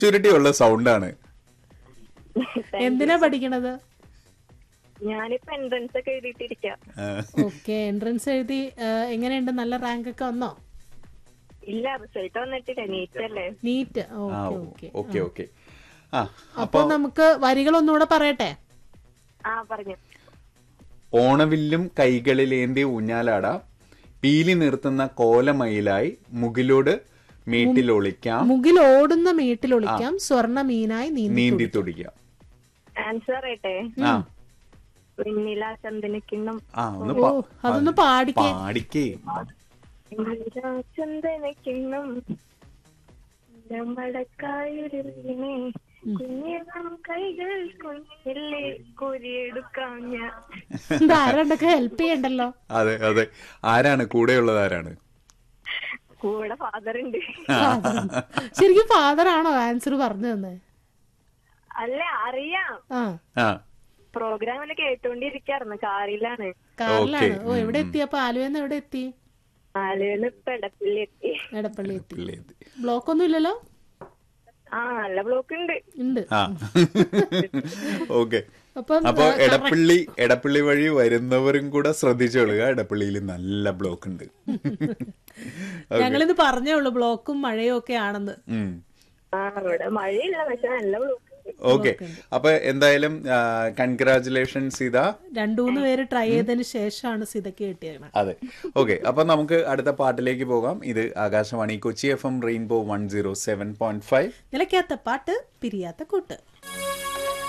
Maturity ഉള്ള സൗണ്ടാണ് എന്തിനാ പഠിക്കണത് ഞാനിപ്പോ എൻട്രൻസ് ഒക്കെ എഴുതിയിട്ടിരിക്കാം ഓക്കെ എൻട്രൻസ് എഴുതി ആ, എങ്ങനെയുണ്ട് നല്ല റാങ്ക് ഒക്കെ വന്നോ ഇല്ല റിസൾട്ട് വന്നിട്ടില്ല നീറ്റ് അല്ലേ നീറ്റ് ആ ഓക്കെ ഓക്കെ ഓക്കെ ഓക്കെ ആ അപ്പൊ നമുക്ക് വരികൾ ഒന്നുകൂടെ പറയട്ടെ ആ പറഞ്ഞു ഓണവില്ലും കൈകളിലേന്തി ഊഞ്ഞാലാട പീലി നിർത്തുന്ന കോലമയിലായി മുകിലോട് മേട്ടിലൊളിക്കാം മുകിൽ ഓടുന്ന മീട്ടിലൊളിക്കാം സ്വർണ്ണ മീനായി നീന്തി നീന്തി തുടിക്കാം ആൻസർ ആയിട്ടെ ആ വെണ്ണില ചന്ദനക്കിണ്ണം ആ ഒന്ന് ഓ പാ- അതൊന്ന് പാടിക്കേ പാടിക്കേ വെണ്ണില ചന്ദനക്കിണ്ണം മടക്കായൊരു വീണേ കുഞ്ഞിളം കൈകൾ കുഞ്ഞില്ലേ കുരിയെടുക്കാം ഞാൻ ഇത് ആരാണ്ടൊക്കെ ഹെൽപ്പ് ചെയ്യണ്ടല്ലോ അതെ അതെ ആരാണ് കൂടെയുള്ളത് ആരാണ് കൂടെ ഫാദർ ഉണ്ട് ശരിക്കും ഫാദർ ആണോ ആൻസർ പറഞ്ഞു തന്നെ അല്ല അറിയാം ആ ആ പ്രോഗ്രാമിൽ കേട്ടോണ്ടിരിക്കായിരുന്നു കാറിലാണ് കാറിലാണ് ഓ എവിടെ എത്തി അപ്പൊ ആലുവന്ന് എവിടെ എത്തി ആലുവന്ന് ഇപ്പൊ എടപ്പള്ളി എത്തി എടപ്പള്ളി എത്തി പിള്ളേത്. ബ്ലോക്ക് ഒന്നും ഇല്ലല്ലോ ആ നല്ല ബ്ലോക്ക് ഉണ്ട് ഉണ്ട് ആ ഓക്കെ അപ്പം അപ്പൊ എടപ്പള്ളി എടപ്പള്ളി വഴി വരുന്നവരും കൂടെ ശ്രദ്ധിച്ചോളുക എടപ്പള്ളിയിൽ നല്ല ബ്ലോക്ക് ഉണ്ട് ഞങ്ങളിത് പറഞ്ഞേ ഉള്ളൂ ബ്ലോക്കും മഴയും ഒക്കെ ആണെന്ന് ഉം. ആ ഇവിടെ മഴയില്ല പക്ഷെ നല്ല ബ്ലോക്ക് ഉണ്ട് ഓക്കെ അപ്പൊ എന്തായാലും കൺഗ്രാചുലേഷൻസ് ഇതാ രണ്ടു മൂന്ന് പേര് ട്രൈ ചെയ്തതിന് ശേഷമാണ് സിതയ്ക്ക് കിട്ടിയത് അതെ ഓക്കെ അപ്പൊ നമുക്ക് അടുത്ത പാട്ടിലേക്ക് പോകാം ഇത് Akashvani Kochi F M rainbow one zero seven point five നിലയ്ക്കാത്ത പാട്ട് പിരിയാത്ത കൂട്ട്